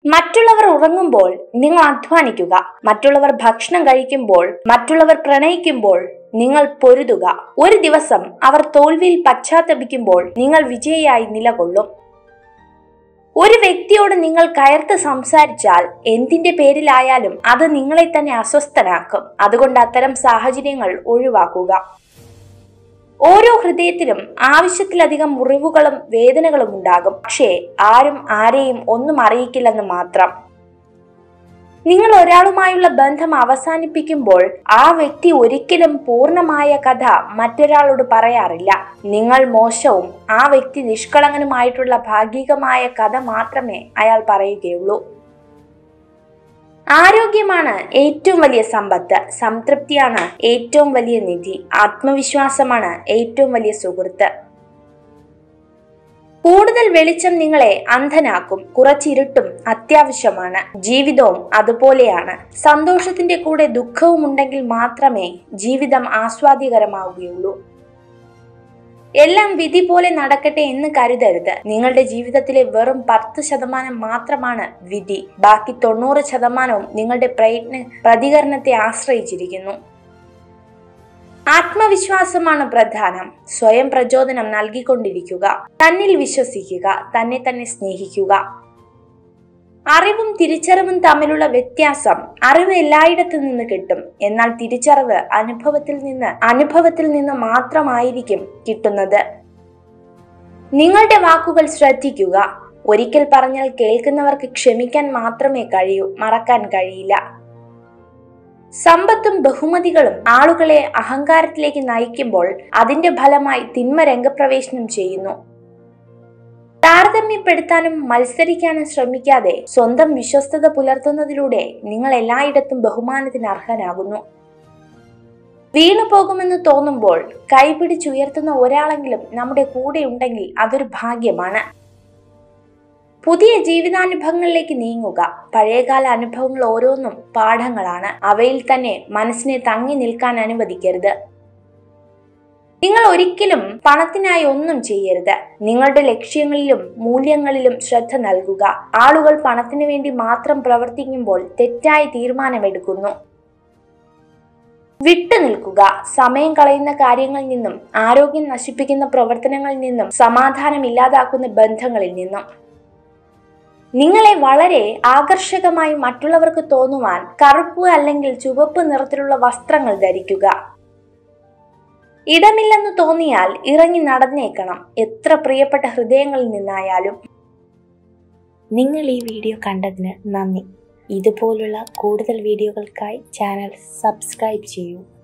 മറ്റുള്ളവർ ഉറങ്ങുമ്പോൾ നിങ്ങൾ അധ്വാനിക്കുക മറ്റുള്ളവർ ഭക്ഷണം കഴിക്കുമ്പോൾ മറ്റുള്ളവർ പ്രണയിക്കുമ്പോൾ നിങ്ങൾ പൊരുതുക ഒരു ദിവസം അവർ തോൽവിയിൽ പശ്ചാത്തപിക്കുമ്പോൾ നിങ്ങൾ വിജയിയായി നിലകൊള്ളും ഒരു വ്യക്തിയോട് നിങ്ങൾ കയർത്ത് സംസാരിച്ചാൽ എന്തിന്റെ പേരിലായാലും അത് നിങ്ങളെ തന്നെ അസ്വസ്ഥനാക്കും അതുകൊണ്ട് അത്തരം സാഹചര്യങ്ങൾ ഒഴിവാക്കുക ഓരോ ഹൃദയത്തിലും ആവശ്യത്തിലധികം മുറിവുകളും വേദനകളും ഉണ്ടാകും പക്ഷേ ആരും ആരെയും ഒന്നും അറിയിക്കില്ലെന്ന് മാത്രം നിങ്ങൾ ഒരാളുമായുള്ള ബന്ധം അവസാനിപ്പിക്കുമ്പോൾ ആ വ്യക്തി ഒരിക്കലും പൂർണ്ണമായ കഥ മറ്റൊരാളോട് പറയാറില്ല നിങ്ങൾ മോശവും ആ വ്യക്തി നിഷ്കളങ്കനുമായിട്ടുള്ള ഭാഗികമായ കഥ മാത്രമേ അയാൾ പറയുകയുള്ളൂ ആരോഗ്യമാണ് ഏറ്റവും വലിയ സമ്പത്ത് സംതൃപ്തിയാണ് ഏറ്റവും വലിയ നിധി ആത്മവിശ്വാസമാണ് ഏറ്റവും വലിയ സുഹൃത്ത് കൂടുതൽ വെളിച്ചം നിങ്ങളെ അന്ധനാക്കും കുറച്ചിരുട്ടും അത്യാവശ്യമാണ് ജീവിതവും അതുപോലെയാണ് സന്തോഷത്തിന്റെ കൂടെ ദുഃഖവും ഉണ്ടെങ്കിൽ മാത്രമേ ജീവിതം ആസ്വാദ്യകരമാവുകയുള്ളൂ എല്ലാം വിധി പോലെ നടക്കട്ടെ എന്ന് കരുതരുത് നിങ്ങളുടെ ജീവിതത്തിലെ വെറും പത്ത് ശതമാനം മാത്രമാണ് വിധി ബാക്കി തൊണ്ണൂറ് ശതമാനവും നിങ്ങളുടെ പ്രയത്ന പ്രതികരണത്തെ ആശ്രയിച്ചിരിക്കുന്നു ആത്മവിശ്വാസമാണ് പ്രധാനം സ്വയം പ്രചോദനം നൽകിക്കൊണ്ടിരിക്കുക തന്നിൽ വിശ്വസിക്കുക തന്നെ തന്നെ സ്നേഹിക്കുക അറിവും തിരിച്ചറിവും തമ്മിലുള്ള വ്യത്യാസം അറിവ് എല്ലായിടത്തു നിന്ന് കിട്ടും എന്നാൽ തിരിച്ചറിവ് അനുഭവത്തിൽ നിന്ന് അനുഭവത്തിൽ നിന്ന് മാത്രമായിരിക്കും കിട്ടുന്നത് നിങ്ങളുടെ വാക്കുകൾ ശ്രദ്ധിക്കുക ഒരിക്കൽ പറഞ്ഞാൽ കേൾക്കുന്നവർക്ക് ക്ഷമിക്കാൻ മാത്രമേ കഴിയൂ മറക്കാൻ കഴിയില്ല സമ്പത്തും ബഹുമതികളും ആളുകളെ അഹങ്കാരത്തിലേക്ക് നയിക്കുമ്പോൾ അതിന്റെ ഫലമായി തിന്മ രംഗപ്രവേശനം ചെയ്യുന്നു താരതമ്യപ്പെടുത്താനും മത്സരിക്കാനും ശ്രമിക്കാതെ സ്വന്തം വിശ്വസ്തത പുലർത്തുന്നതിലൂടെ നിങ്ങൾ എല്ലായിടത്തും ബഹുമാനത്തിന് അർഹനാകുന്നു വീണു പോകുമെന്ന് തോന്നുമ്പോൾ കൈപിടിച്ചുയർത്തുന്ന ഒരാളെങ്കിലും നമ്മുടെ കൂടെ ഉണ്ടെങ്കിൽ അതൊരു ഭാഗ്യമാണ് പുതിയ ജീവിതാനുഭവങ്ങളിലേക്ക് നീങ്ങുക പഴയകാല അനുഭവങ്ങൾ ഓരോന്നും പാഠങ്ങളാണ് അവയിൽ തന്നെ മനസ്സിനെ തങ്ങി നിൽക്കാൻ അനുവദിക്കരുത് നിങ്ങൾ ഒരിക്കലും പണത്തിനായി ഒന്നും ചെയ്യരുത് നിങ്ങളുടെ ലക്ഷ്യങ്ങളിലും മൂല്യങ്ങളിലും ശ്രദ്ധ നൽകുക ആളുകൾ പണത്തിനു വേണ്ടി മാത്രം പ്രവർത്തിക്കുമ്പോൾ തെറ്റായ തീരുമാനമെടുക്കുന്നു വിട്ടുനിൽക്കുക സമയം കളയുന്ന കാര്യങ്ങളിൽ നിന്നും ആരോഗ്യം നശിപ്പിക്കുന്ന പ്രവർത്തനങ്ങളിൽ നിന്നും സമാധാനം ഇല്ലാതാക്കുന്ന ബന്ധങ്ങളിൽ നിന്നും നിങ്ങളെ വളരെ ആകർഷകമായി മറ്റുള്ളവർക്ക് തോന്നുവാൻ കറുപ്പ് അല്ലെങ്കിൽ ചുവപ്പ് നിറത്തിലുള്ള വസ്ത്രങ്ങൾ ധരിക്കുക ഇടമില്ലെന്ന് തോന്നിയാൽ ഇറങ്ങി നടന്നേക്കണം എത്ര പ്രിയപ്പെട്ട ഹൃദയങ്ങളിൽ നിന്നായാലും നിങ്ങൾ ഈ വീഡിയോ കണ്ടതിന് നന്ദി ഇതുപോലുള്ള കൂടുതൽ വീഡിയോകൾക്കായി ചാനൽ സബ്സ്ക്രൈബ് ചെയ്യൂ